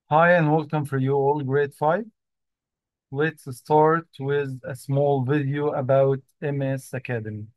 Hi and welcome for you all grade 5. Let's start with a small video about MS Academy.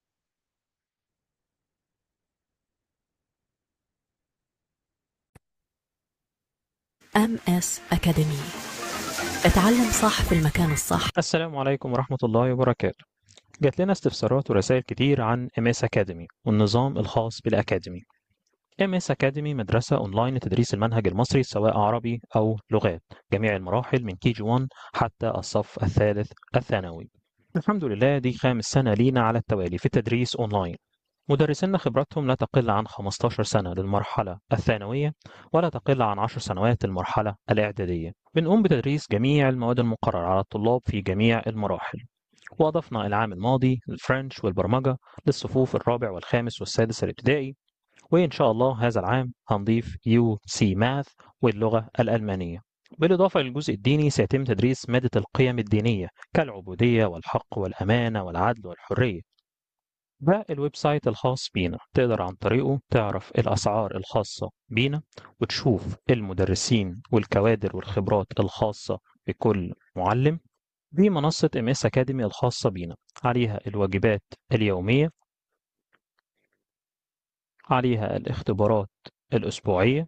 ام اس اكاديمي اتعلم صح في المكان الصح السلام عليكم ورحمة الله وبركاته جات لنا استفسارات ورسائل كتير عن MS Academy والنظام الخاص بالأكاديمي MS Academy مدرسة أونلاين لتدريس المنهج المصري سواء عربي أو لغات جميع المراحل من كي جي 1 حتى الصف الثالث الثانوي الحمد لله دي خامس سنة لينا على التوالي في التدريس أونلاين مدرسينا خبرتهم لا تقل عن 15 سنة للمرحلة الثانوية ولا تقل عن 10 سنوات للمرحلة الإعدادية بنقوم بتدريس جميع المواد المقررة على الطلاب في جميع المراحل وأضفنا العام الماضي الفرنش والبرمجة للصفوف الرابع والخامس والسادس الابتدائي وإن شاء الله هذا العام هنضيف يو سي ماث واللغة الألمانية بالإضافة للجزء الديني سيتم تدريس مادة القيم الدينية كالعبودية والحق والأمانة والعدل والحرية ده الويب سايت الخاص بينا تقدر عن طريقه تعرف الأسعار الخاصة بينا وتشوف المدرسين والكوادر والخبرات الخاصة بكل معلم دي منصة ام اس اكاديمي الخاصة بينا عليها الواجبات اليومية عليها الاختبارات الأسبوعية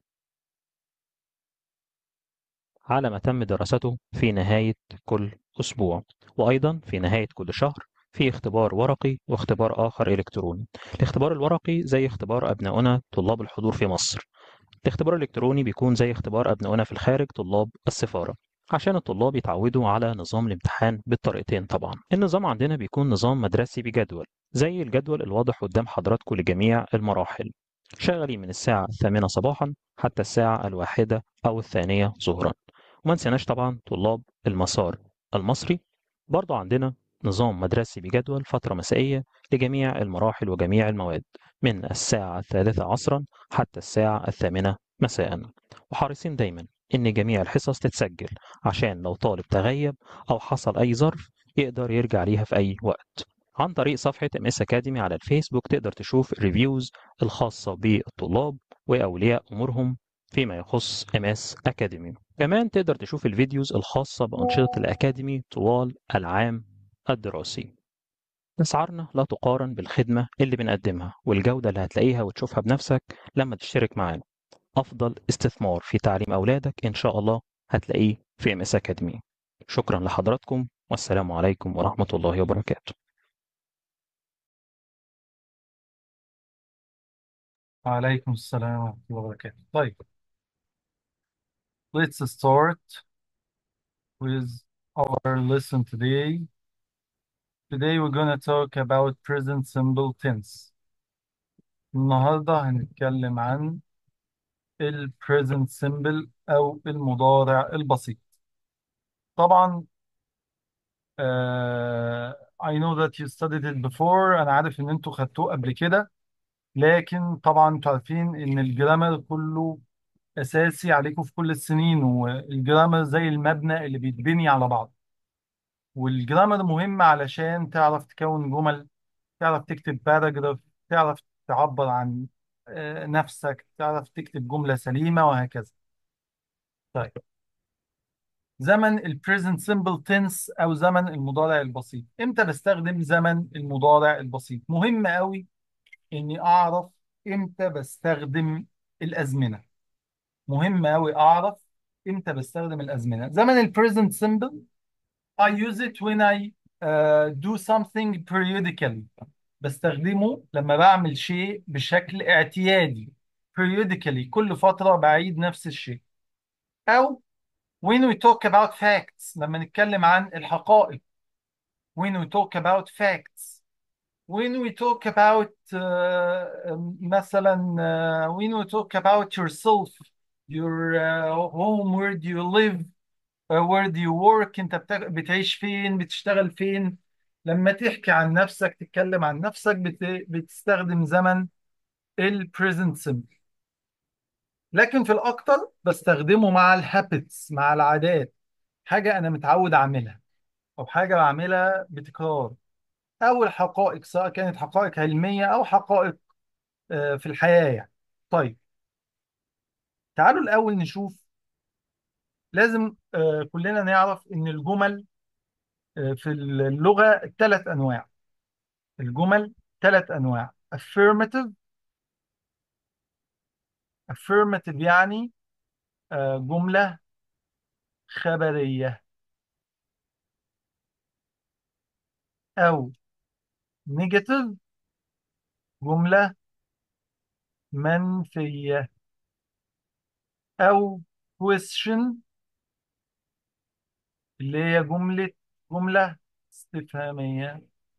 على ما تم دراسته في نهاية كل أسبوع وأيضا في نهاية كل شهر في اختبار ورقي واختبار آخر إلكتروني الاختبار الورقي زي اختبار أبنائنا طلاب الحضور في مصر الاختبار الإلكتروني بيكون زي اختبار أبنائنا في الخارج طلاب السفارة عشان الطلاب يتعودوا على نظام الامتحان بالطريقتين طبعا النظام عندنا بيكون نظام مدرسي بجدول زي الجدول الواضح قدام حضراتكم لجميع المراحل شغالين من الساعة الثامنة صباحا حتى الساعة الواحدة أو الثانية ظهرا وما نسيناش طبعا طلاب المسار المصري برضو عندنا نظام مدرسي بجدول فترة مسائية لجميع المراحل وجميع المواد من الساعة الثالثة عصرا حتى الساعة الثامنة مساء وحريصين دايما إن جميع الحصص تتسجل عشان لو طالب تغيب أو حصل أي ظرف يقدر يرجع ليها في أي وقت عن طريق صفحة ام اس اكاديمي على الفيسبوك تقدر تشوف الريفيوز الخاصة بالطلاب وأولياء أمورهم فيما يخص ام اس اكاديمي كمان تقدر تشوف الفيديوز الخاصة بأنشطة الأكاديمي طوال العام الدراسي أسعارنا لا تقارن بالخدمة اللي بنقدمها والجودة اللي هتلاقيها وتشوفها بنفسك لما تشترك معانا أفضل استثمار في تعليم أولادك إن شاء الله هتلاقيه في ام اس اكاديمي شكرا لحضراتكم والسلام عليكم ورحمة الله وبركاته وعليكم السلام ورحمة الله وبركاته. طيب, let's start with our lesson today. Today we're going to talk about present simple tense. النهاردة هنتكلم عن ال present simple أو المضارع البسيط. طبعا آه I know that you studied it before أنا عارف إن أنتوا خدتوه قبل كده لكن طبعا أنتوا عارفين إن الجرامر كله أساسي عليكم في كل السنين والجرامر زي المبنى اللي بيتبني على بعض والجرامر مهم علشان تعرف تكون جمل تعرف تكتب باراجراف تعرف تعبر عن آه، نفسك تعرف تكتب جملة سليمة وهكذا طيب زمن ال present simple tense أو زمن المضارع البسيط إمتى بستخدم زمن المضارع البسيط مهم قوي إني أعرف إمتى بستخدم الأزمنة مهم قوي أعرف إمتى بستخدم الأزمنة زمن ال present simple I use it when I uh, do something periodically بستخدمه لما بعمل شيء بشكل اعتيادي periodically كل فترة بعيد نفس الشيء أو when we talk about facts لما نتكلم عن الحقائق when we talk about facts when we talk about uh, مثلا uh, when we talk about yourself your uh, home where do you live uh, where do you work انت بت- بتعيش فين بتشتغل فين لما تحكي عن نفسك تتكلم عن نفسك بت... بتستخدم زمن ال present simple لكن في الأكتر بستخدمه مع الهابتس مع العادات حاجة أنا متعود أعملها أو حاجة بعملها بتكرار أو الحقائق سواء كانت حقائق علمية أو حقائق آه، في الحياة يعني طيب تعالوا الأول نشوف لازم آه، كلنا نعرف ان الجمل آه، في اللغة ثلاث انواع الجمل ثلاث انواع affirmative affirmative يعني آه، جملة خبرية او negative جملة منفية او question اللي هي جملة جملة استفهامية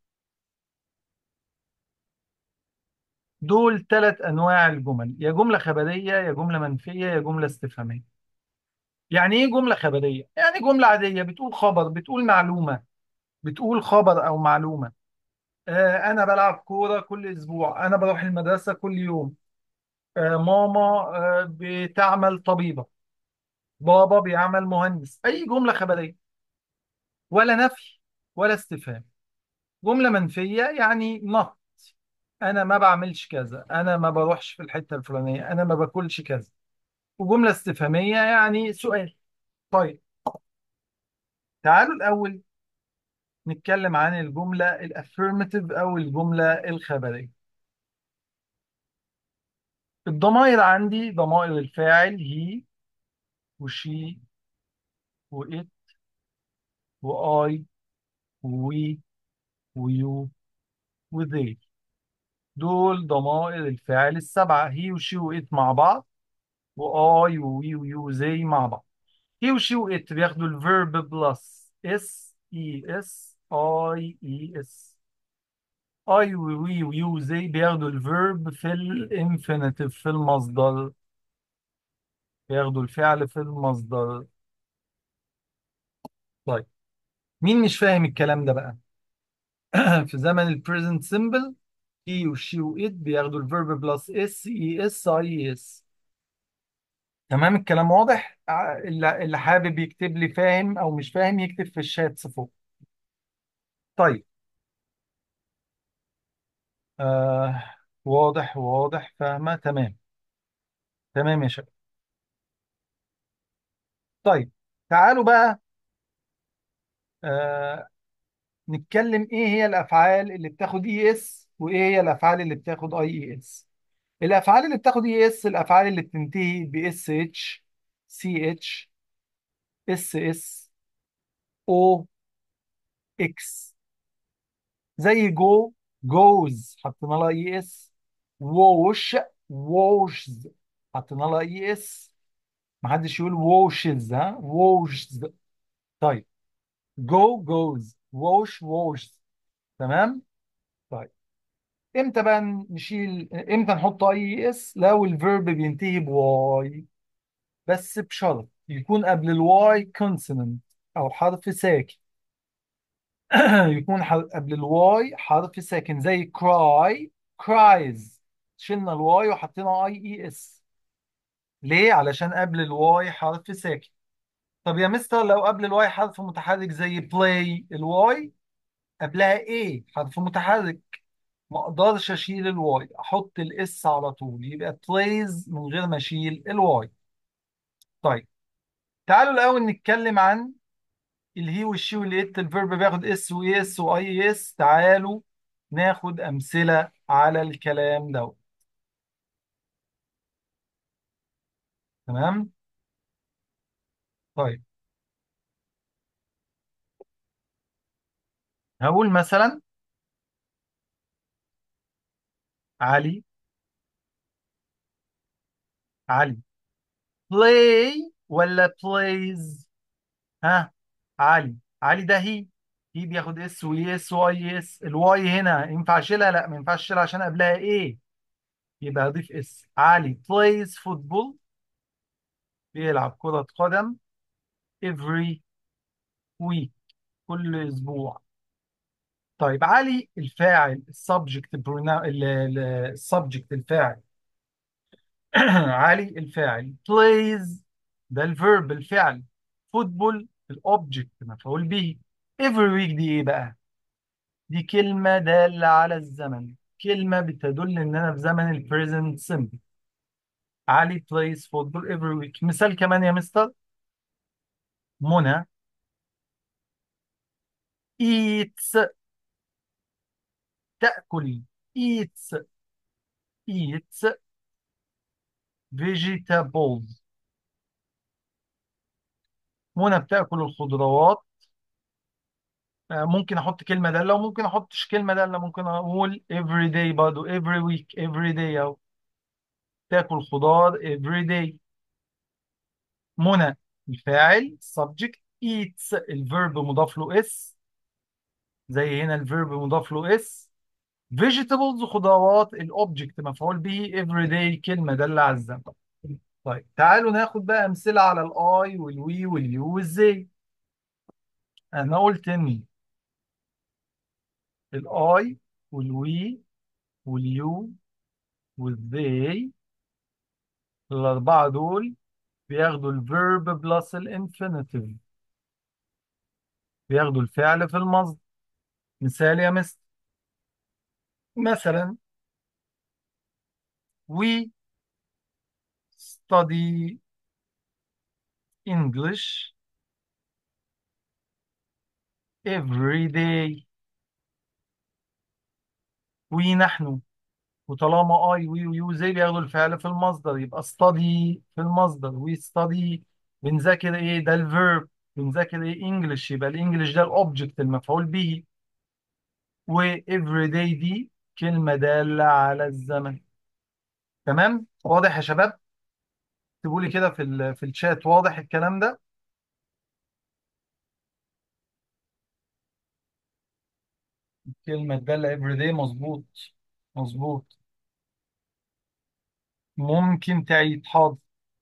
دول ثلاث انواع الجمل يا جملة خبرية يا جملة منفية يا جملة استفهامية يعني ايه جملة خبرية يعني جملة عادية بتقول خبر بتقول معلومة بتقول خبر او معلومة آه انا بلعب كورة كل اسبوع انا بروح المدرسة كل يوم آه ماما آه بتعمل طبيبة بابا بيعمل مهندس اي جملة خبرية ولا نفي ولا استفهام جملة منفية يعني not انا ما بعملش كذا انا ما بروحش في الحتة الفلانية انا ما باكلش كذا وجملة استفهامية يعني سؤال طيب تعالوا الاول نتكلم عن الجملة الافيرماتيف او الجملة الخبرية الضمائر عندي ضمائر الفاعل هي وشي وإت وآي ووي ويو وذي دول ضمائر الفاعل السبعة هي وشي وإت مع بعض وآي ووي ويو وذي مع بعض هي وشي وإت بياخدوا الفيرب بلس اس اي اس اي اي اس اي وي ويو زي بياخدوا الفيرب في الانفينيتيف في المصدر بياخدوا الفعل في المصدر طيب مين مش فاهم الكلام ده بقى في زمن البريزنت سيمبل هي وشي وإت بياخدوا الفيرب بلس اس اي اس اي اس تمام الكلام واضح ع- اللي اللي حابب يكتب لي فاهم او مش فاهم يكتب في الشات فوق طيب آه واضح واضح فاهمة تمام تمام يا شباب طيب تعالوا بقى آه نتكلم ايه هي الافعال اللي بتاخد اي اس وايه هي الافعال اللي بتاخد اي اي اس الافعال اللي بتاخد اي اس الافعال اللي بتنتهي باس اتش سي اتش اس اس او اكس زي جو جوز حطينا لها اي اس ووش ووشز حطينا لها اي اس محدش يقول ووشز ها ووشز طيب جو جوز ووش ووشز تمام طيب امتى بقى نشيل امتى نحط اي اس لو الفيرب بينتهي بواي بس بشرط يكون قبل الواي كونسوننت او حرف ساكن يكون ح- قبل الواي حرف ساكن زي cry cries شلنا الواي وحطينا اي اي اس ليه علشان قبل الواي حرف ساكن طب يا مستر لو قبل الواي حرف متحرك زي play الواي قبلها ايه حرف متحرك ما اقدرش اشيل الواي احط الاس على طول يبقى plays من غير ما اشيل الواي طيب تعالوا الاول نتكلم عن الهي والشي والإت الفيرب بياخد اس واي اس واي اس تعالوا ناخد امثله على الكلام ده تمام طيب هقول مثلا علي علي play ولا plays ها علي علي ده هي هي بياخد اس واي اس واي اس الواي هنا ينفع اشيلها لا ما ينفعش اشيلها عشان قبلها ايه يبقى اضيف اس علي plays football بيلعب كرة قدم every week كل اسبوع طيب علي الفاعل السبجكت السبجكت الفاعل علي الفاعل plays ده الفيرب الفعل فوتبول الاوبجكت مفعول به every week دي ايه بقى دي كلمة دالة على الزمن كلمة بتدل ان انا في زمن البريزنت سيمبل علي plays football every week مثال كمان يا مستر منى eats تأكل eats eats vegetables منى بتأكل الخضروات آه، ممكن احط كلمة دالة وممكن احطش كلمة دالة ممكن اقول every day برضو every week every day او تاكل خضار every day منى الفاعل subject eats الفيرب مضاف له اس زي هنا الفيرب مضاف له اس vegetables خضروات الاوبجكت مفعول به every day كلمة دالة على الزمن طيب تعالوا ناخد بقى امثلة على الاي والوي واليو والزي انا قلت ان الاي والوي واليو والذي الأربعة دول بياخدوا الفيرب بلس الانفينيتيف بياخدوا الفعل في المصدر مثال يا مستر مثلا we study English every day we نحن وطالما اي وي ويو زي بياخدوا الفعل في المصدر يبقى study في المصدر we study بنذاكر ايه ده الفيرب بنذاكر ايه انجلش يبقى الانجليش ده الاوبجكت المفعول به و every day دي كلمة دالة على الزمن تمام واضح يا شباب اكتبوا لي كده في ال في الشات واضح الكلام ده كلمة دالة every day مظبوط مظبوط ممكن تعيد حاضر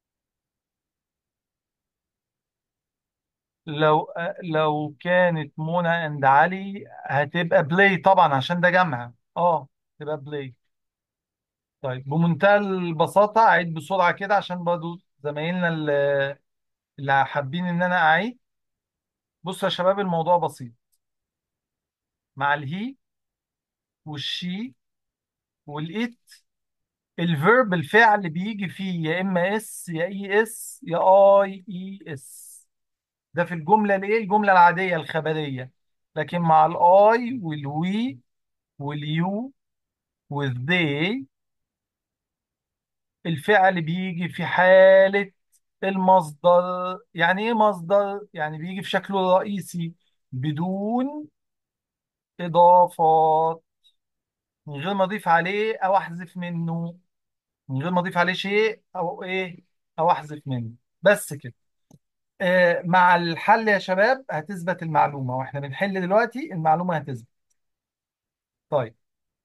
لو لو كانت منى عند علي هتبقى بلاي طبعا عشان ده جمع اه تبقى بلاي طيب بمنتهى البساطة أعيد بسرعة كده عشان برضو زمايلنا اللي اللي حابين إن أنا أعيد بصوا يا شباب الموضوع بسيط مع الهي والشي والإت الفيرب الفعل بيجي فيه يا إما اس يا إي اس يا آي إي اس ده في الجملة الإيه الجملة العادية الخبرية لكن مع الآي والوي واليو والذي الفعل بيجي في حالة المصدر يعني ايه مصدر يعني بيجي في شكله الرئيسي بدون اضافات من غير ما اضيف عليه او احذف منه من غير ما اضيف عليه شيء او ايه او احذف منه بس كده آه مع الحل يا شباب هتثبت المعلومة واحنا بنحل دلوقتي المعلومة هتثبت طيب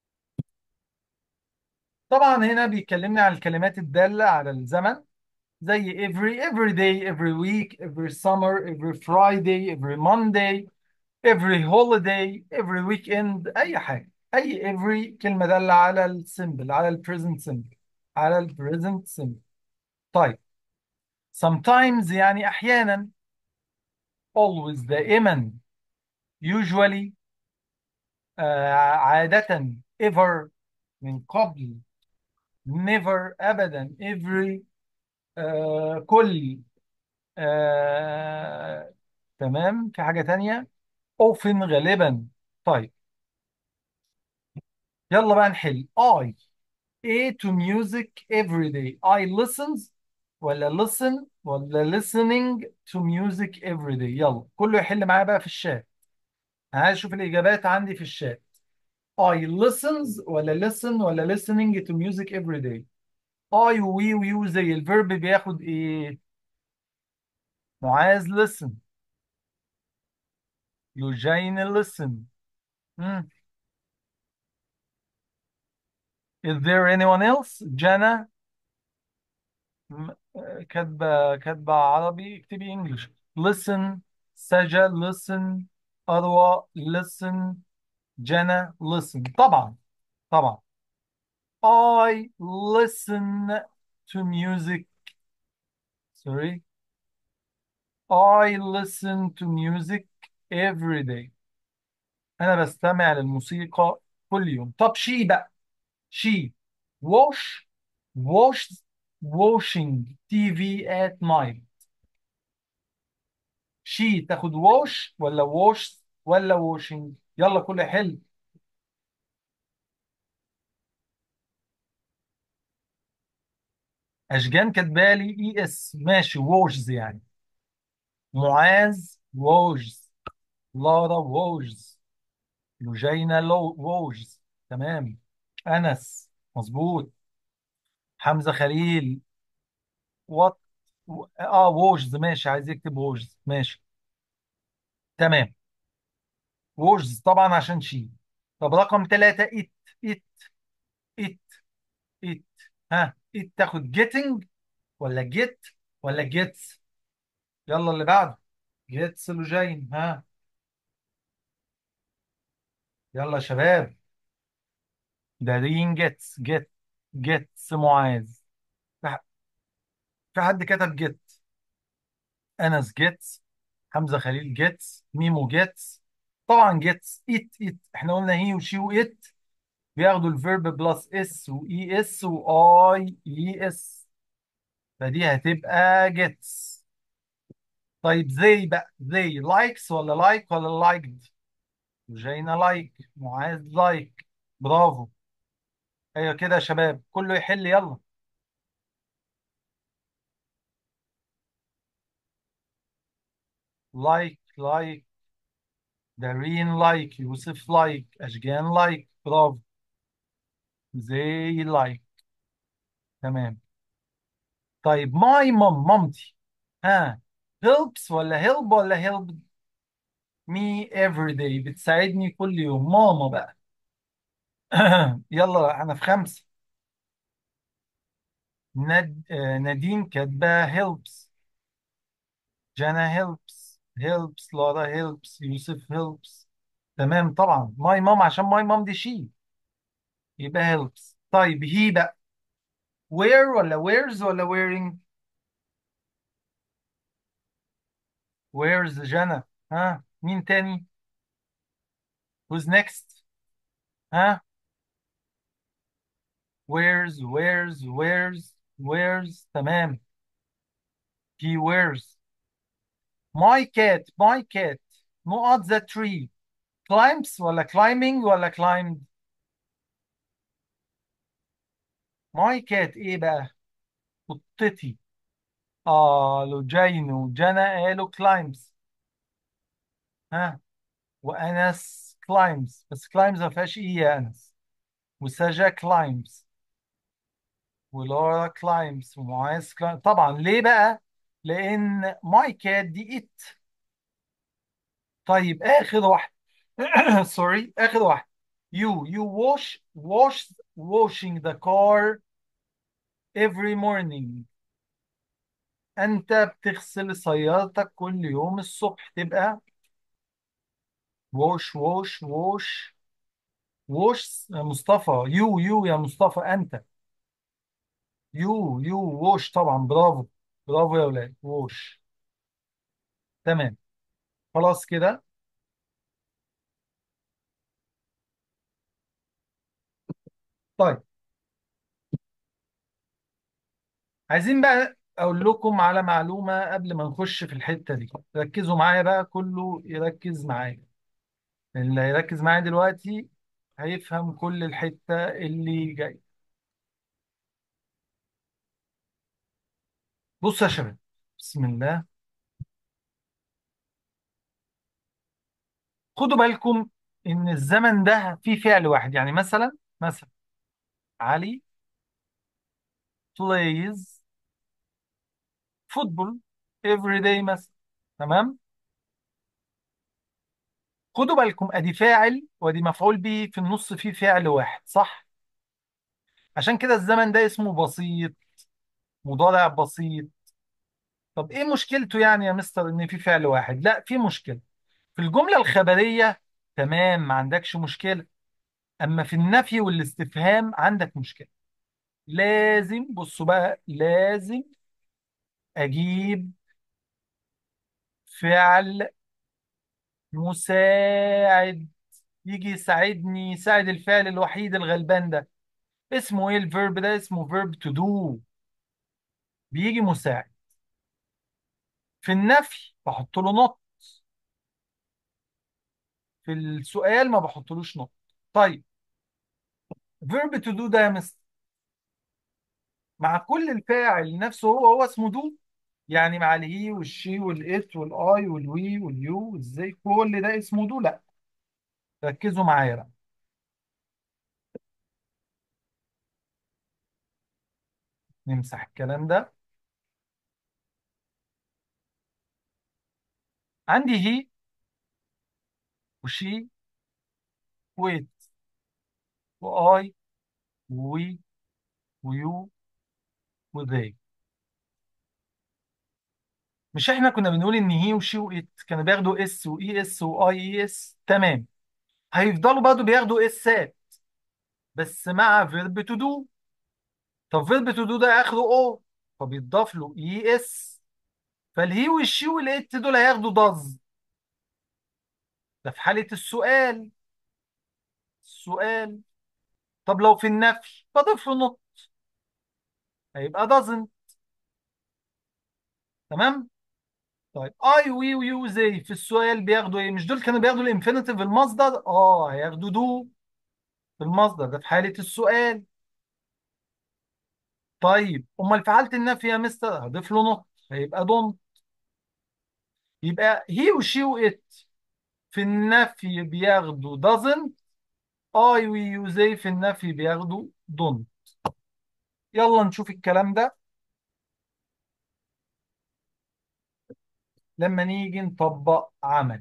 طبعا هنا بيكلمنا عن الكلمات الدالة على الزمن زي every every day every week every summer every Friday every Monday every holiday every weekend أي حاجة أي every كلمة دالة على السيمبل على البريزنت سيمبل على البريزنت سيمبل طيب sometimes يعني أحيانا always دائما usually آه عادة ever من قبل never أبدا every آه كل آه تمام في حاجة تانية often غالبا طيب يلا بقى نحل I A to music every day I listens ولا listen ولا listening to music every day يلا كله يحل معايا بقى في الشات أنا عايز اشوف الاجابات عندي في الشات I listens ولا listen ولا listening to music every day I وي ويو زي الفيرب بياخد ايه معاذ listen يوجين listen مم. Is there anyone else جانا م- آه، كاتبة كاتبة عربي اكتبي انجلش listen سجا listen أروى listen جنى listen طبعا طبعا I listen to music sorry I listen to music every day أنا بستمع للموسيقى كل يوم طب she بقى she wash washes washing TV at night شي تاخد ووش ولا ووش ولا ووشنج يلا كل حل اشجان كاتبالي اي اس ماشي ووشز يعني معاذ ووجز لارا ووجز لوجينا لو ووجز تمام انس مظبوط حمزه خليل وات اه ووجز ماشي عايز يكتب ووجز ماشي تمام ووجز طبعا عشان شي طب رقم ثلاثة ات ات ات ات ها ات تاخد جيتنج ولا جيت ولا جيتس يلا اللي بعده جيتس لوجين ها يلا يا شباب دارين جيتس جيت جيتس معاذ في ح- في حد كتب جيت انس جيتس حمزه خليل جيتس ميمو جيتس طبعا جيتس ايت ايت احنا قلنا هي وشي وات بياخدوا الفيرب بلس اس واي اس واي اي اس فدي هتبقى جيتس طيب زي بقى زي لايكس ولا لايك ولا لايكد جينا لايك معاذ لايك برافو ايوه كده يا شباب كله يحل يلا لايك لايك دارين لايك يوسف لايك اشجان لايك برافو زي لايك تمام طيب ماي مام مامتي ها هيلبس ولا هيلب ولا هيلب مي every day بتساعدني كل يوم ماما بقى يلا انا في خمسة ند... آه، نادين كاتبة هيلبس جانا هيلبس هيلبس لارا هيلبس يوسف هيلبس تمام طبعا ماي مام عشان ماي مام دي شي يبقى هيلبس طيب هي بقى وير ولا ويرز ولا ويرينج ويرز جانا ها مين تاني who's next ها where's where's where's where's تمام he wears my cat my cat نقط the tree climbs ولا climbing ولا climbed my cat ايه بقى قطتي اه لو جاينو جانا قالوا climbs ها وانس climbs بس climbs ما فيهاش ايه يا انس وسجا climbs ولورا climbs ومعاذ climbs طبعا ليه بقى لان my cat دي it طيب اخر واحد سوري اخر واحد you you wash wash washing the car every morning انت بتغسل سيارتك كل يوم الصبح تبقى wash wash wash wash مصطفى you you يا مصطفى انت you you wash طبعا برافو برافو يا ولاد wash تمام خلاص كده طيب عايزين بقى اقول لكم على معلومة قبل ما نخش في الحتة دي ركزوا معايا بقى كله يركز معايا اللي هيركز معايا دلوقتي هيفهم كل الحتة اللي جاي بص يا شباب بسم الله خدوا بالكم ان الزمن ده فيه فعل واحد يعني مثلا مثلا علي plays football every day مثلا تمام خدوا بالكم ادي فاعل وادي مفعول به في النص فيه فعل واحد صح عشان كده الزمن ده اسمه بسيط مضارع بسيط طب ايه مشكلته يعني يا مستر ان في فعل واحد لا في مشكلة في الجملة الخبرية تمام ما عندكش مشكلة اما في النفي والاستفهام عندك مشكلة لازم بصوا بقى لازم اجيب فعل مساعد يجي يساعدني يساعد الفعل الوحيد الغلبان ده اسمه ايه الفيرب ده اسمه فيرب تو دو بيجي مساعد في النفي بحط له نوت في السؤال ما بحطلوش نقط طيب فيرب تو دو ده يا مستر مع كل الفاعل نفسه هو هو اسمه دو يعني مع الهي والشي والات والاي والوي واليو والزي كل ده اسمه دو لا ركزوا معايا بقى نمسح الكلام ده عندي هي وشي ويت واي وي ويو وذي مش احنا كنا بنقول ان هي وشي وات كانوا بياخدوا اس واي اس واي اي اس تمام هيفضلوا برضه بياخدوا اسات بس مع فيرب تو دو طب فيرب تو دو ده اخره او فبيتضاف له اي اس فالهي والشي والات دول هياخدوا داز ده في حالة السؤال السؤال طب لو في النفي بضيف له نقط هيبقى doesn't تمام طيب اي وي ويو زي في السؤال بياخدوا ايه مش دول كانوا بياخدوا الانفينيتيف المصدر اه هياخدوا دو في المصدر ده في حالة السؤال طيب امال في حالة النفي يا مستر هضيف له نقط هيبقى دونت يبقى هي وشي وات في النفي بياخدوا doesn't اي ويو زي في النفي بياخدوا don't يلا نشوف الكلام ده لما نيجي نطبق عمل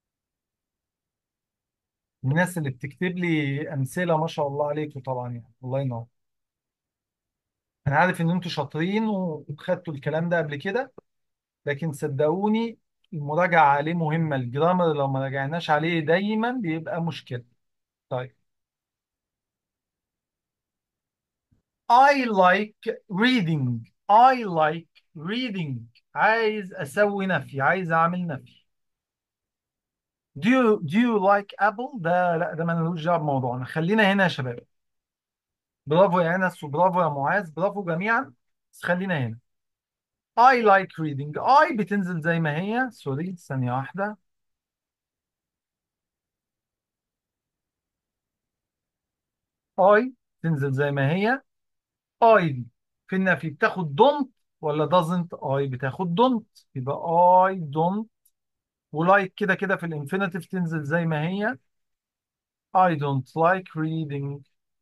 الناس اللي بتكتب لي امثله ما شاء الله عليكم طبعا يعني الله ينور انا عارف ان انتوا شاطرين وخدتوا الكلام ده قبل كده لكن صدقوني المراجعه عليه مهمه الجرامر لو ما راجعناش عليه دايما بيبقى مشكله طيب I like reading I like reading عايز اسوي نفي عايز اعمل نفي do you, do you like apple ده لا ده ملوش دعوه بموضوعنا خلينا هنا يا شباب برافو يا انس وبرافو يا معاذ برافو جميعا بس خلينا هنا I like reading I بتنزل زي ما هي سوري ثانية واحدة I تنزل زي ما هي I دي في النفي بتاخد don't ولا doesn't I بتاخد don't يبقى I don't ولايك كده كده في الانفينيتيف تنزل زي ما هي I don't like reading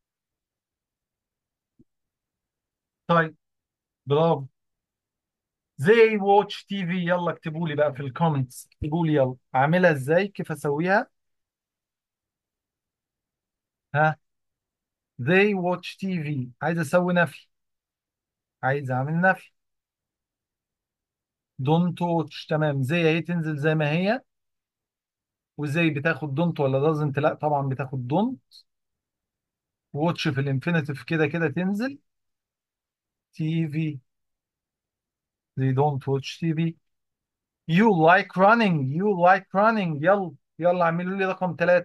طيب برافو they watch TV يلا اكتبوا لي بقى في الكومنتس اكتبوا لي يلا اعملها ازاي كيف اسويها ها they watch TV عايز اسوي نفي عايز اعمل نفي don't watch تمام زي اهي تنزل زي ما هي وزي بتاخد don't ولا doesn't لا طبعا بتاخد don't watch في الانفينيتيف كده كده تنزل TV they don't watch TV you like running you like running يلا يلا اعملوا لي رقم ثلاثة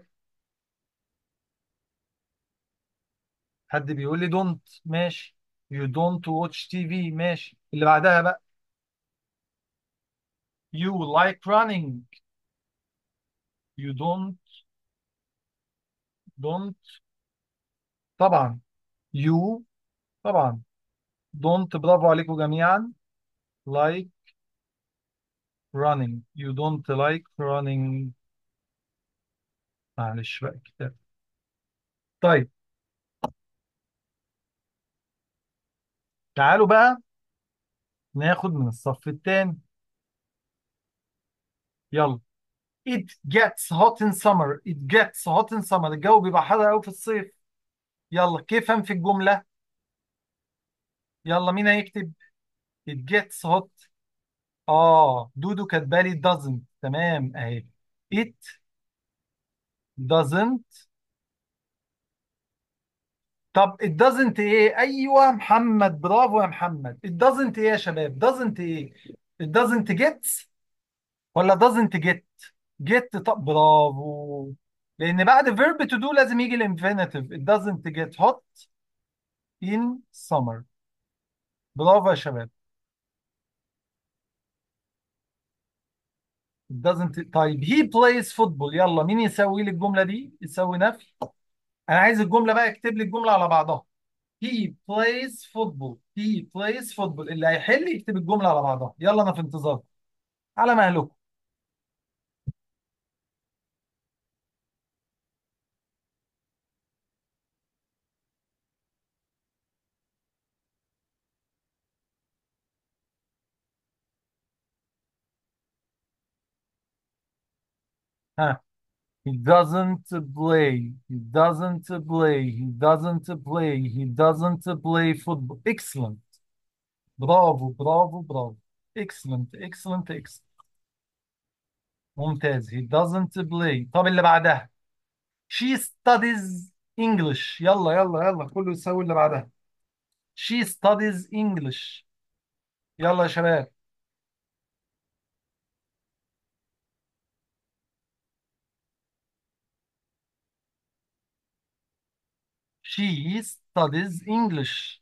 حد بيقول لي don't ماشي you don't watch TV ماشي اللي بعدها بقى you like running you don't don't طبعا you طبعا don't برافو عليكم جميعا like running you don't like running معلش بقى كده طيب تعالوا بقى ناخد من الصف الثاني يلا it gets hot in summer it gets hot in summer الجو بيبقى حر قوي في الصيف يلا كيف في الجملة يلا مين هيكتب it gets hot اه دودو كاتبه لي doesn't تمام اهي it doesn't طب it doesn't ايه ايوه محمد برافو يا محمد it doesn't ايه يا شباب doesn't ايه it doesn't get ولا doesn't get get طب برافو لان بعد verb to do لازم يجي الانفينيتيف it doesn't get hot in summer برافو يا شباب It doesn't طيب he plays football يلا مين يسوي لي الجملة دي يسوي نفي انا عايز الجملة بقى اكتب لي الجملة على بعضها he plays football he plays football اللي هيحل يكتب الجملة على بعضها يلا انا في انتظار على مهلكم ها he doesn't play he doesn't play he doesn't play he doesn't play football excellent برافو برافو برافو excellent excellent excellent ممتاز he doesn't play طب اللي بعدها she studies English يلا يلا يلا كله يسوي اللي بعدها she studies English يلا يا شباب she studies English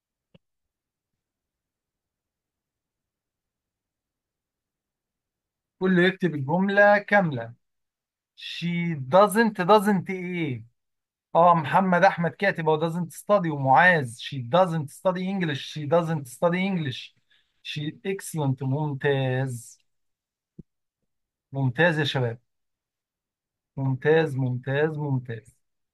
كله يكتب الجملة كاملة she doesn't doesn't ايه اه محمد احمد كاتب هو doesn't study ومعاذ she doesn't study English she doesn't study English she excellent ممتاز ممتاز يا شباب ممتاز ممتاز ممتاز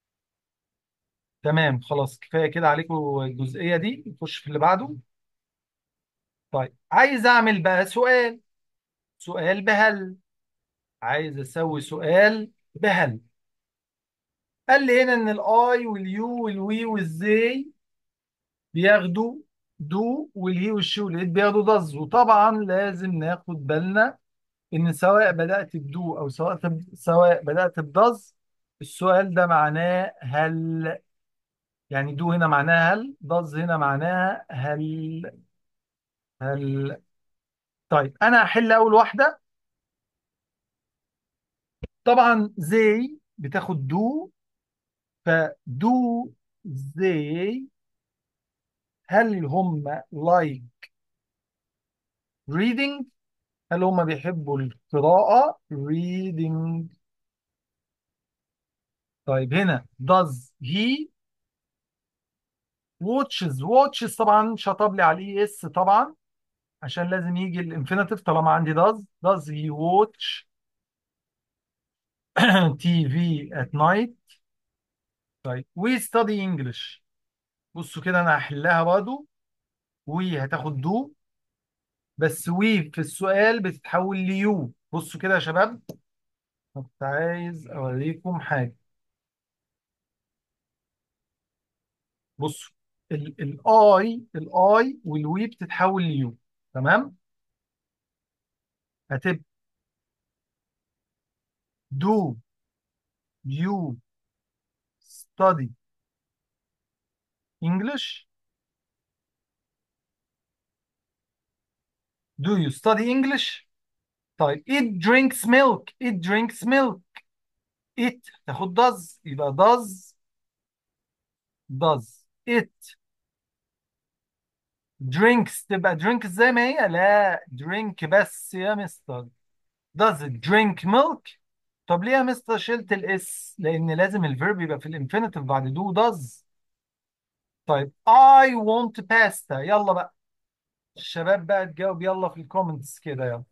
تمام خلاص كفايه كده عليكم الجزئيه دي نخش في اللي بعده طيب عايز اعمل بقى سؤال سؤال بهل عايز اسوي سؤال بهل قال لي هنا ان الاي واليو والوي والزي بياخدوا دو والهي والشي والإت بياخدوا دز وطبعا لازم ناخد بالنا ان سواء بدأت بدو او سواء سواء بدأت بدز السؤال ده معناه هل يعني دو هنا معناها هل دز هنا معناها هل هل طيب انا هحل اول واحده طبعا زي بتاخد دو فدو زي هل هم like reading هل هم بيحبوا القراءة reading طيب هنا does he watches watches طبعا شطب لي عليه اس طبعا عشان لازم يجي الانفينيتيف طالما عندي does does he watch TV at night طيب we study English بصوا كده انا هحلها برضه وي هتاخد دو بس وي في السؤال بتتحول ليو بصوا كده يا شباب كنت عايز اوريكم حاجه بصوا الاي الاي والوي بتتحول ليو تمام هتبقى دو يو study English do you study English طيب it drinks milk it drinks milk it تاخد does يبقى does does it drinks تبقى drink زي ما هي لا drink بس يا مستر does it drink milk طب ليه يا مستر شلت الاس لان لازم الفيرب يبقى في الانفينيتيف بعد do does طيب I want pasta يلا بقى الشباب بقى تجاوب يلا في الكومنتس كده يلا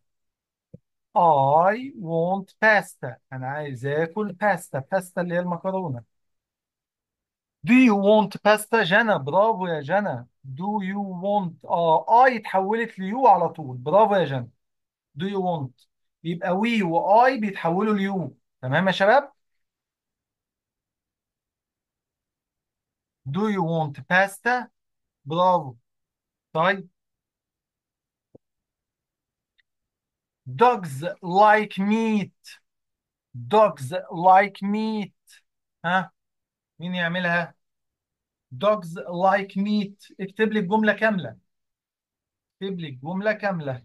I want pasta أنا عايز آكل باستا باستا اللي هي المكرونة Do you want pasta جنى برافو يا جنى Do you want آه I اتحولت ليو على طول برافو يا جنى Do you want يبقى we و I بيتحولوا ليو تمام يا شباب Do you want pasta برافو طيب Dogs like meat Dogs like meat ها مين يعملها dogs like meat اكتب لي الجملة كاملة اكتب لي الجملة كاملة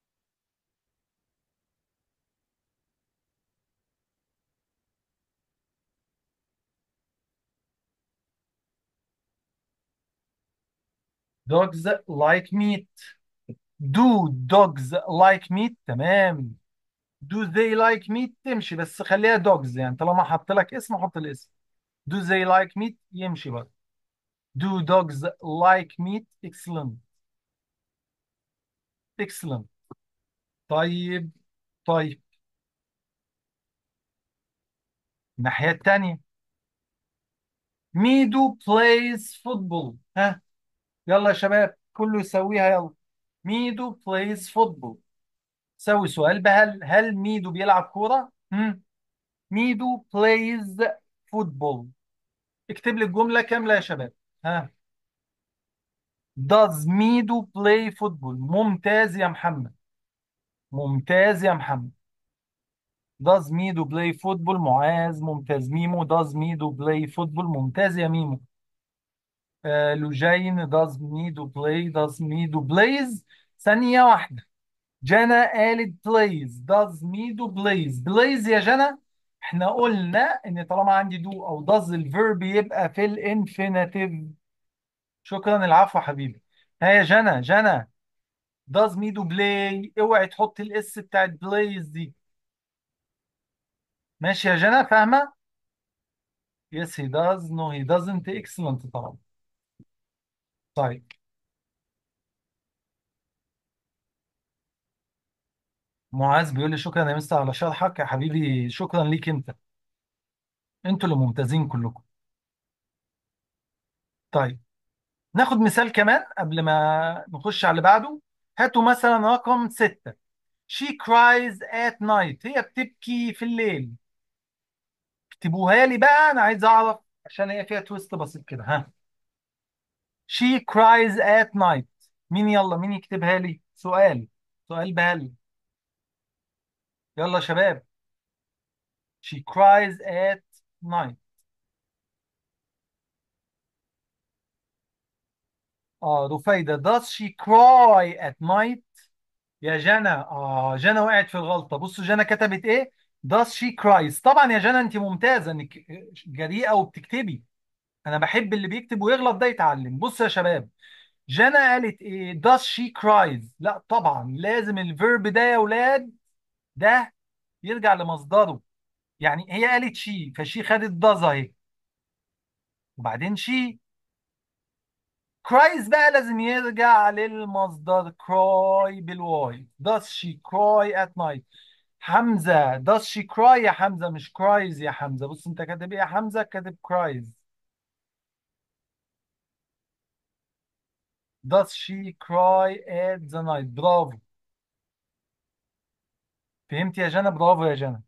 dogs like meat do dogs like meat تمام do they like meat تمشي بس خليها dogs يعني طالما حط لك اسم حط الاسم do they like meat يمشي برضه do dogs like meat excellent excellent طيب طيب الناحية التانية ميدو plays football ها يلا يا شباب كله يسويها يلا ميدو plays football سوي سؤال بهل هل ميدو بيلعب كورة؟ هم؟ ميدو plays football اكتب لي الجملة كاملة يا شباب ها Does ميدو play football ممتاز يا محمد ممتاز يا محمد Does ميدو play football معاذ ممتاز ميمو Does ميدو play football ممتاز يا ميمو آه لوجين Does ميدو play Does ميدو plays ثانية واحدة جنى قالت بلايز داز ميدو بلايز بلايز يا جنى احنا قلنا ان طالما عندي دو او داز الفيرب يبقى في الانفينيتيف شكرا العفو يا حبيبي ها يا جنى جنى داز ميدو بلاي اوعي تحط الاس بتاعت بلايز دي ماشي يا جنى فاهمه يس هي داز نو هي دازنت اكسلنت طبعا طيب معاذ بيقول لي شكرا يا مستر على شرحك يا حبيبي شكرا ليك انت انتوا اللي ممتازين كلكم طيب ناخد مثال كمان قبل ما نخش على اللي بعده هاتوا مثلا رقم ستة she cries at night هي بتبكي في الليل اكتبوها لي بقى انا عايز اعرف عشان هي فيها تويست بسيط كده ها she cries at night مين يلا مين يكتبها لي سؤال سؤال بهل يلا يا شباب she cries at night اه رفيدة does she cry at night يا جنى اه جنى وقعت في الغلطه بصوا جنى كتبت ايه does she cries طبعا يا جنى انت ممتازه انك جريئه وبتكتبي انا بحب اللي بيكتب ويغلط ده يتعلم بصوا يا شباب جنى قالت ايه does she cries لا طبعا لازم الفيرب ده يا ولاد ده يرجع لمصدره يعني هي قالت شي فشي خدت does اهي وبعدين شي كرايز بقى لازم يرجع للمصدر كراي بالواي does she cry at night حمزة does she cry يا حمزة مش cries يا حمزة بص انت كاتب ايه يا حمزة كاتب cries does she cry at the night برافو فهمت يا جنى برافو يا جنى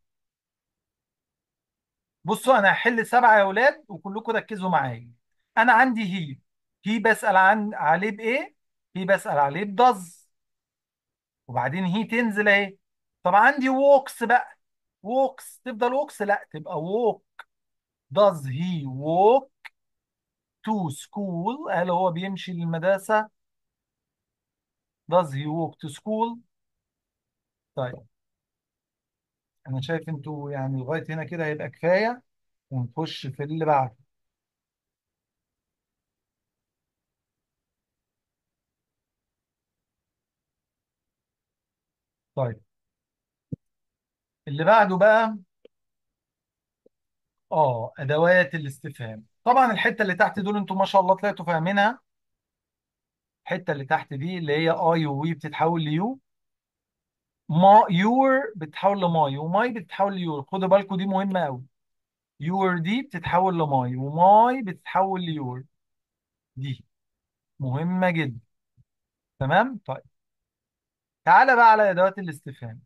بصوا انا هحل سبعة يا ولاد وكلكم ركزوا معايا انا عندي هي هي بسأل عن عليه بايه هي بسأل عليه بدز وبعدين هي تنزل اهي طب عندي ووكس بقى ووكس تفضل ووكس لا تبقى ووك does he walk to school هل هو بيمشي للمدرسة does he walk to school طيب انا شايف انتوا يعني لغاية هنا كده هيبقى كفاية ونخش في اللي بعده طيب اللي بعده بقى اه ادوات الاستفهام طبعا الحتة اللي تحت دول انتوا ما شاء الله طلعتوا فاهمينها الحتة اللي تحت دي اللي هي اي وي بتتحول ليو ما يور بتتحول لماي وماي بتتحول ليور خدوا بالكم دي مهمة قوي يور دي بتتحول لماي وماي بتتحول ليور دي مهمة جدا تمام طيب تعالى بقى على أدوات الاستفهام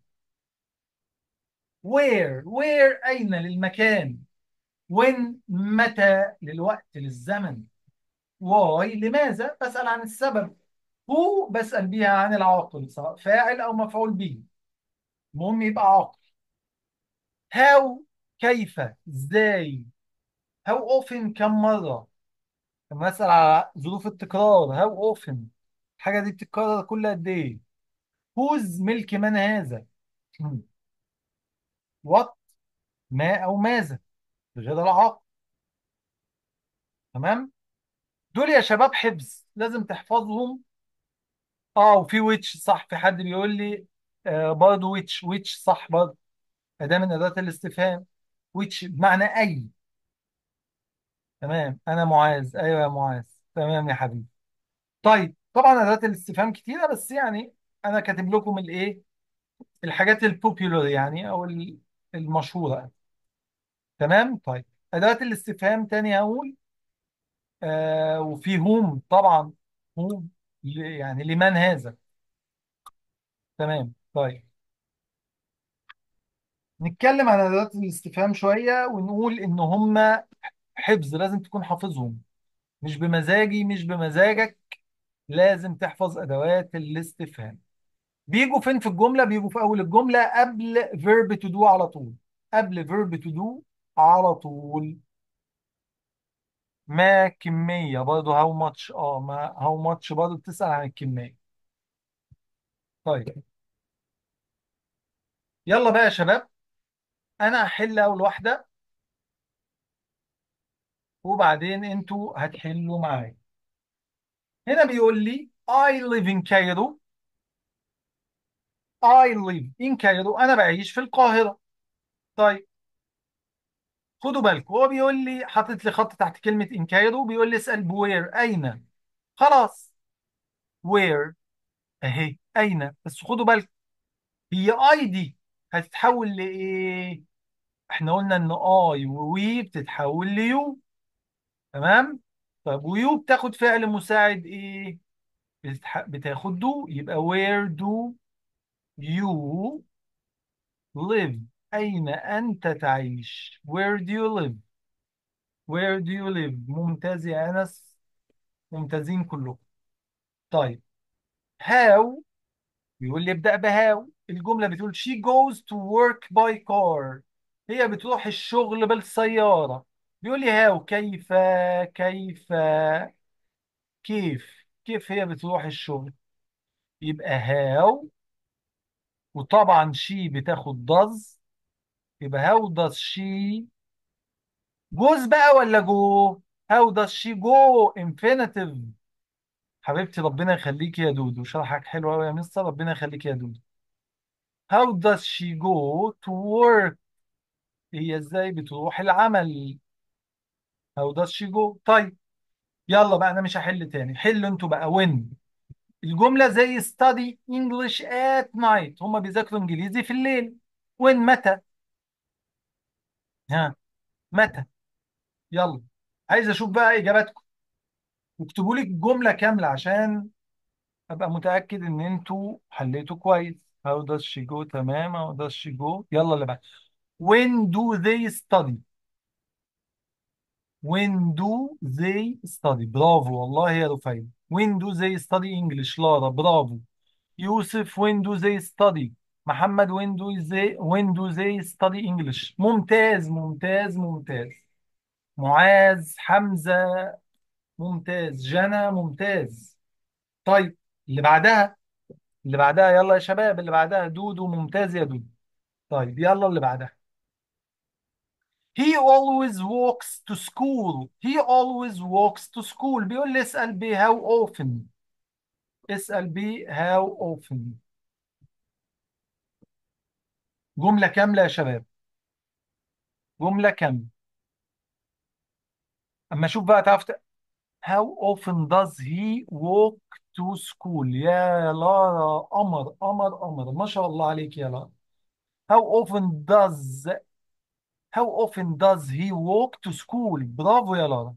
where where أين للمكان when متى للوقت للزمن why لماذا بسأل عن السبب who بسأل بيها عن العاقل سواء فاعل أو مفعول به المهم يبقى عاقل how كيف ازاي how often كم مرة لما أسأل على ظروف التكرار how often الحاجة دي بتتكرر كل قد إيه whose ملك من هذا what ما أو ماذا غير العاقل تمام دول يا شباب حفظ لازم تحفظهم اه وفي ويتش صح في حد بيقول لي آه برضه which which صح برضه أداة من أدوات الاستفهام which بمعنى أي تمام أنا معاذ أيوه يا معاذ تمام يا حبيبي طيب طبعا أدوات الاستفهام كتيرة بس يعني أنا كاتب لكم الإيه الحاجات البوبيولار يعني أو ال- المشهورة تمام طيب أدوات الاستفهام تاني هقول آه وفي هوم طبعا هوم ل- يعني لمن هذا تمام طيب نتكلم عن أدوات الاستفهام شوية ونقول إن هم حفظ لازم تكون حافظهم مش بمزاجي مش بمزاجك لازم تحفظ أدوات الاستفهام بيجوا فين في الجملة بيجوا في أول الجملة قبل verb to do على طول قبل verb to do على طول ما كمية برضه how much اه ما how much برضه بتسأل عن الكمية طيب يلا بقى يا شباب أنا هحل أول واحدة وبعدين انتوا هتحلوا معايا هنا بيقول لي I live in Cairo I live in Cairo أنا بعيش في القاهرة طيب خدوا بالكم هو بيقول لي حاطط لي خط تحت كلمة in Cairo بيقول لي اسأل بوير أين خلاص where أهي أين بس خدوا بالكم هي I دي هتتحول لإيه احنا قلنا إن I ووي بتتحول ليو تمام طيب ويو بتاخد فعل مساعد إيه بتتح... بتاخد do يبقى where do you live أين أنت تعيش where do you live where do you live ممتاز يا أنس ممتازين كلهم طيب how بيقول لي ابدأ بهاو الجملة بتقول she goes to work by car هي بتروح الشغل بالسيارة بيقول لي هاو كيف كيف كيف كيف هي بتروح الشغل يبقى هاو وطبعا she بتاخد does يبقى how does she جوز بقى ولا جو how does she go infinitive حبيبتي ربنا يخليكي يا دودو شرحك حلو قوي يا مستر ربنا يخليكي يا دودو how does she go to work هي ازاي بتروح العمل how does she go طيب يلا بقى انا مش هحل تاني حلوا انتوا بقى when الجملة زي study English at night هما بيذاكروا انجليزي في الليل when متى ها متى يلا عايز اشوف بقى اجاباتكم واكتبوا لي الجملة كاملة عشان ابقى متاكد ان انتوا حليتوا كويس how does she go تمام how does she go يلا اللي بعد when do they study when do they study برافو والله يا رفيع when do they study English لارا برافو يوسف when do they study محمد when do they when do they study English ممتاز ممتاز ممتاز معاذ حمزة ممتاز جنى ممتاز طيب اللي بعدها اللي بعدها يلا يا شباب اللي بعدها دودو ممتاز يا دودو طيب يلا اللي بعدها He always walks to school He always walks to school بيقول لي اسأل بي how often اسأل بي how often جملة كاملة يا شباب جملة كاملة أما أشوف بقى تعرف ت- How often does he walk to school يا لارا قمر قمر قمر ما شاء الله عليك يا لارا How often does How often does he walk to school برافو يا لارا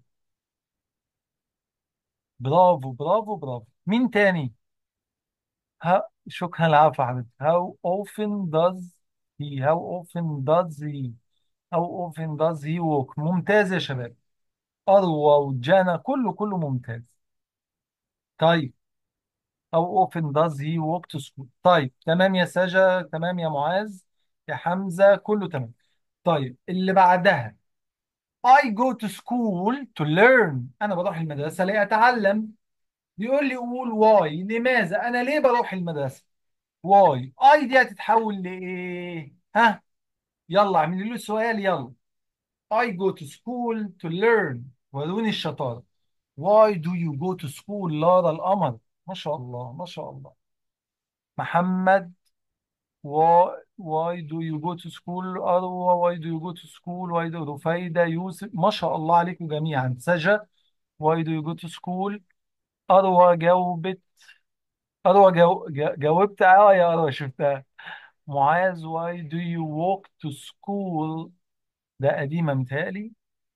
برافو برافو برافو مين تاني ها شكرا العفو يا حبيبي how often does he how often does he how often does he walk ممتاز يا شباب أروى وجانا كله كله ممتاز طيب how often does he walk to school طيب تمام يا سجا تمام يا معاذ يا حمزة كله تمام طيب اللي بعدها I go to school to learn أنا بروح المدرسة لأتعلم بيقول لي قول why لماذا أنا ليه بروح المدرسة واي اي دي هتتحول لايه ها يلا اعملي له سؤال يلا I go to school to learn وروني الشطارة Why do you go to school لارا القمر ما شاء الله ما شاء الله محمد why, why do you go to school أروى why do you go to school why do رفايدة يوسف ما شاء الله عليكم جميعا سجا why do you go to school أروى جاوبت أروى جو... جا- جاوبت اه يا أروى شفتها معاذ why do you walk to school ده قديمة متهيألي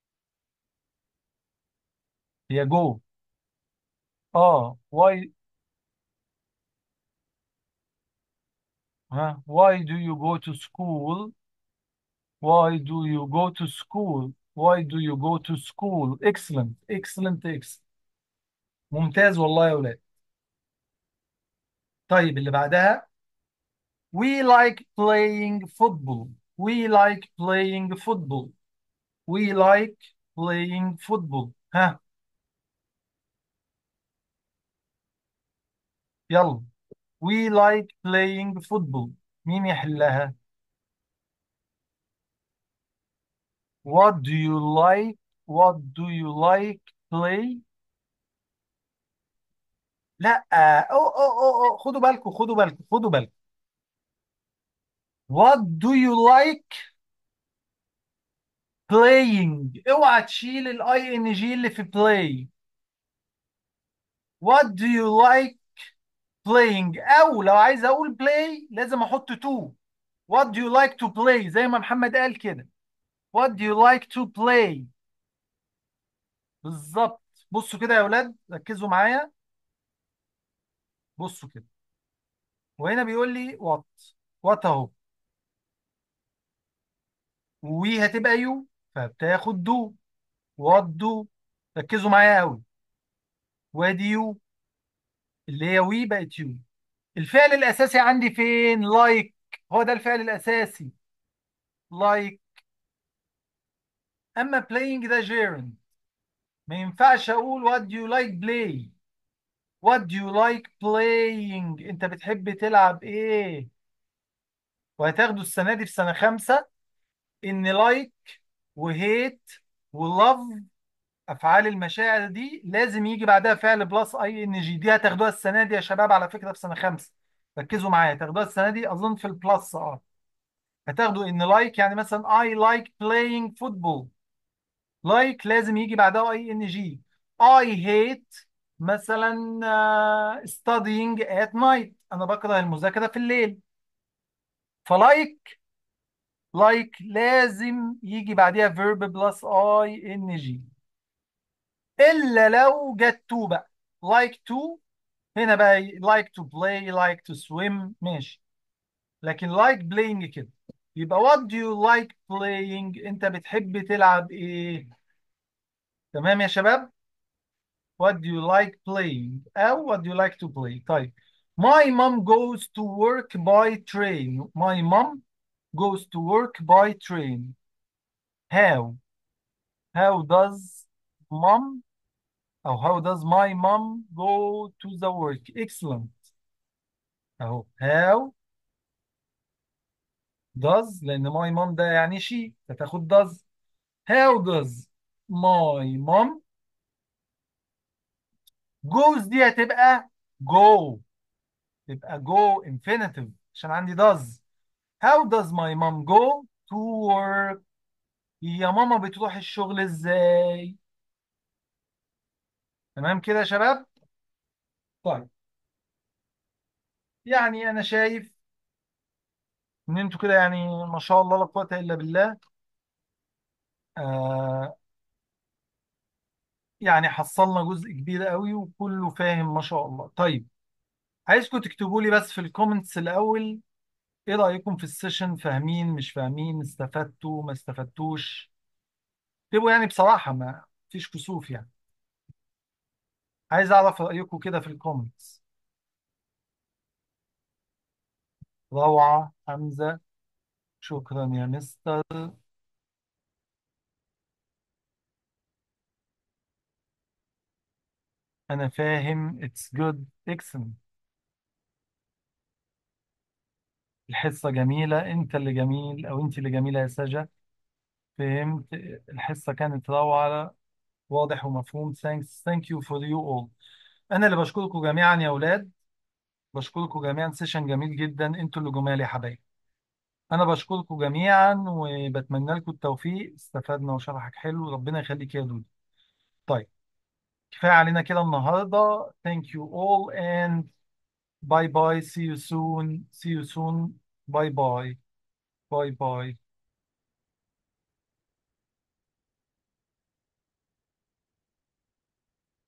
هي جو اه why ها why do you go to school why do you go to school why do you go to school excellent excellent excellent ممتاز والله يا ولاد طيب اللي بعدها we like playing football we like playing football we like playing football ها يلا we like playing football مين يحلها what do you like what do you like play لا أو أو أو أو. خدوا بالكم خدوا بالكم خدوا بالكم what do you like playing اوعى تشيل الاي ان جي اللي في play what do you like playing او لو عايز اقول play لازم احط to what do you like to play زي ما محمد قال كده what do you like to play بالظبط بصوا كده يا اولاد ركزوا معايا بصوا كده وهنا بيقول لي what what اهو وي هتبقى يو فبتاخد دو what do ركزوا معايا قوي وادي يو اللي هي وي بقت يو الفعل الاساسي عندي فين لايك هو ده الفعل الاساسي لايك اما playing ده gerund ما ينفعش اقول what do you like play what do you like playing انت بتحب تلعب ايه وهتاخدوا السنه دي في سنه خمسه ان لايك وهيت ولاف افعال المشاعر دي لازم يجي بعدها فعل بلس اي ان جي دي هتاخدوها السنه دي يا شباب على فكره في سنه خمسه ركزوا معايا هتاخدوها السنه دي اظن في البلس اه هتاخدوا ان لايك يعني مثلا I like playing football لايك لازم يجي بعدها اي ان جي I hate مثلا آه، studying at night انا بكره المذاكره في الليل فلايك لايك لازم يجي بعدها verb بلس اي ان جي الا لو جت تو بقى like to هنا بقى like to play like to swim ماشي لكن like playing كده يبقى what do you like playing انت بتحب تلعب ايه تمام يا شباب what do you like playing او what do you like to play طيب my mom goes to work by train my mom goes to work by train how how does mom أو how does my mom go to the work excellent أهو how does لأن my mom ده يعني she فتاخد does how does my mom goes دي هتبقى go تبقى go infinitive عشان عندي does how does my mom go to work هي ماما بتروح الشغل ازاي تمام كده يا شباب طيب يعني انا شايف ان انتوا كده يعني ما شاء الله لا قوة الا بالله آه يعني حصلنا جزء كبير قوي وكله فاهم ما شاء الله طيب عايزكم تكتبوا لي بس في الكومنتس الاول ايه رأيكم في السيشن فاهمين مش فاهمين استفدتوا ما استفدتوش اكتبوا يعني بصراحة ما فيش كسوف يعني عايز اعرف رأيكم كده في الكومنتس روعة حمزة شكرا يا مستر انا فاهم it's good excellent الحصة جميلة انت اللي جميل او انت اللي جميلة يا سجا فهمت الحصة كانت روعة واضح ومفهوم thanks thank you for you all أنا اللي بشكركم جميعا يا أولاد بشكركم جميعا سيشن جميل جدا انتوا اللي جمال يا حبايبي انا بشكركم جميعا وبتمنى لكم التوفيق استفدنا وشرحك حلو ربنا يخليك يا دودي طيب كفايه علينا كده النهارده thank you all and bye bye see you soon see you soon bye bye bye bye